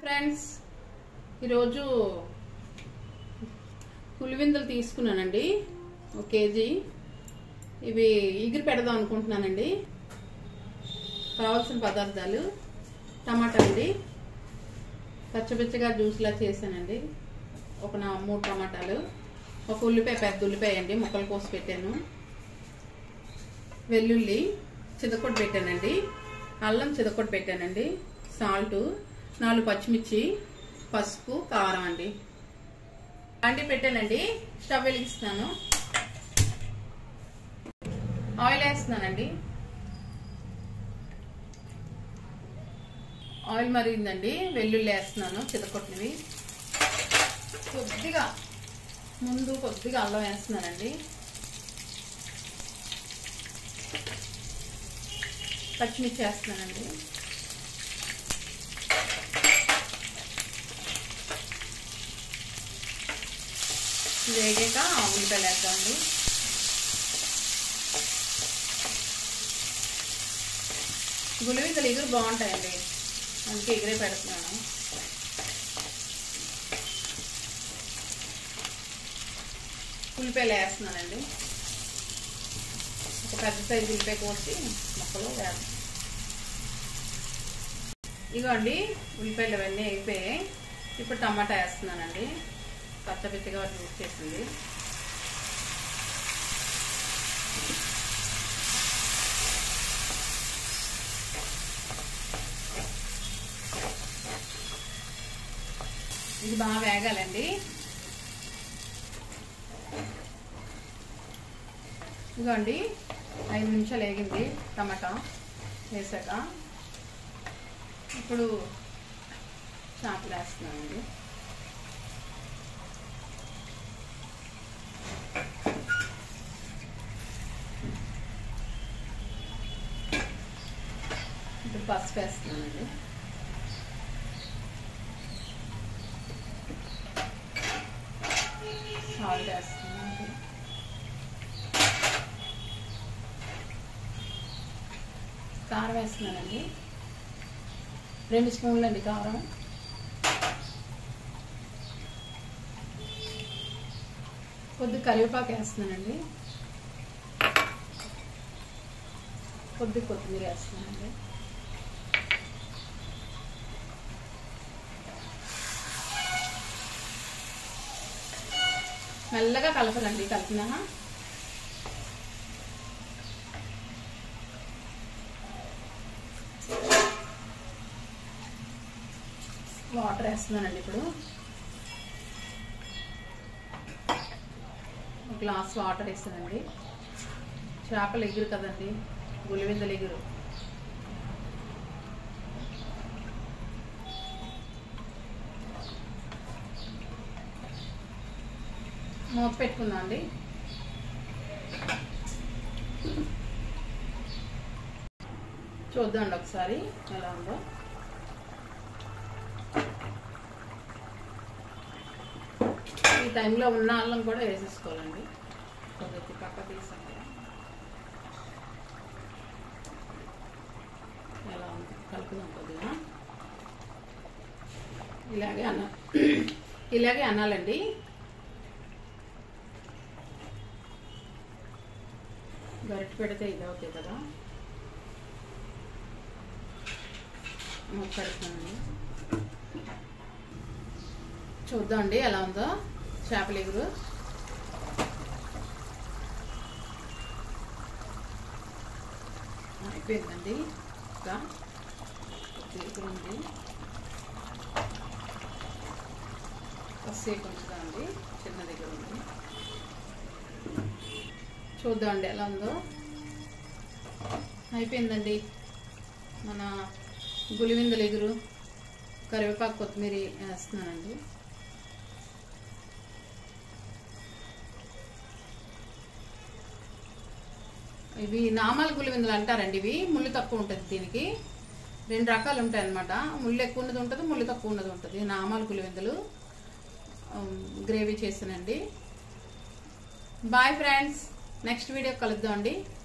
friends ఈరోజు పులివిందలు తీసుకున్నానండి ఒక కేజీ ఇవి ఎగిరి పెడదాం అనుకుంటున్నానండి కావాల్సిన పదార్థాలు టమాటా అండి పచ్చపచ్చగా జ్యూస్లా చేశానండి ఒక నా మూడు టమాటాలు ఒక ఉల్లిపాయ పెద్ద ఉల్లిపాయ అండి ముక్కలు కోసి పెట్టాను వెల్లుల్లి చితకొట్టు పెట్టానండి అల్లం చితకొట్టు పెట్టానండి సాల్ట్ నాలుగు పచ్చిమిర్చి పసుపు కారం అండి అండి పెట్టానండి స్టవ్ వెలిగిస్తున్నాను ఆయిల్ వేస్తున్నానండి ఆయిల్ మరిగిందండి వెల్లుల్లి వేస్తున్నాను చితకొట్టినవి కొద్దిగా ముందు కొద్దిగా అల్లం వేస్తున్నానండి పచ్చిమిర్చి వేస్తున్నానండి వేగాక ఉల్లిపాయలు వేద్దామండి గులివిందలు ఎగురు బాగుంటాయండి అందుకే ఎగిరే పెడుతున్నాను ఉల్లిపాయలు వేస్తున్నానండి ఒక పెద్ద సైజు ఉల్లిపాయ కోసి మొక్కలు వేస్తాం ఇగోండి ఉల్లిపాయలు అవన్నీ అయిపోయాయి ఇప్పుడు టమాటా వేస్తున్నానండి పచ్చపిచ్చగా యూజ్ చేసింది ఇది బాగా వేగాలండి ఇదిగోండి ఐదు నిమిషాలు వేగింది టమాటా వేసాక ఇప్పుడు చేపలు వేస్తున్నానండి ఇప్పుడు పసుపు వేస్తున్నానండి సాల్ట్ వేస్తున్నానండి కారం వేస్తున్నానండి రెండు స్పూన్లు అండి కారం కొద్ది కరివేపాకు వేస్తున్నానండి కొద్ది కొత్తిమీర వేస్తున్నానండి మెల్లగా కలపాలండి కలిపిన వాటర్ వేస్తున్నానండి ఇప్పుడు ఒక గ్లాస్ వాటర్ వేస్తానండి చేపలు ఎగురు కదండి గులివిందలు ఎగురు మూత పెట్టుకుందాం అండి చూద్దాండి ఒకసారి ఎలా ఉందో ఈ టైంలో ఉన్న అల్లం కూడా వేసేసుకోవాలండి కొద్దిగా పక్క తీసాం కదా ఎలా ఉంది కలుపుదాం కొద్దిగా ఇలాగే అన్న ఇలాగే అనాలండి గరిటె పెడితే ఇది అవుతాయి కదా మూత పెడుతున్నానండి చూద్దామండి ఎలా ఉందో చేపల ఎగురు అయిపోయిందండి ఇంకా ఎగురు ఉంది కాసేపు ఉంచుదామండి చిన్న దగ్గర ఉంది చూద్దామండి ఎలా ఉందో అయిపోయిందండి మన గులివిందలు ఎగురు కరివేపాకు కొత్తిమీర వేస్తున్నానండి ఇవి నామాల గులివిందులు అంటారండి ఇవి ముళ్ళు తక్కువ ఉంటుంది దీనికి రెండు రకాలు ఉంటాయి అన్నమాట ముళ్ళు ఎక్కువ ఉన్నది ఉంటుంది ముళ్ళు తక్కువ ఉన్నది ఉంటుంది నామాల గులివిందులు గ్రేవీ చేసానండి బాయ్ ఫ్రెండ్స్ నెక్స్ట్ వీడియో కలుద్దాం అండి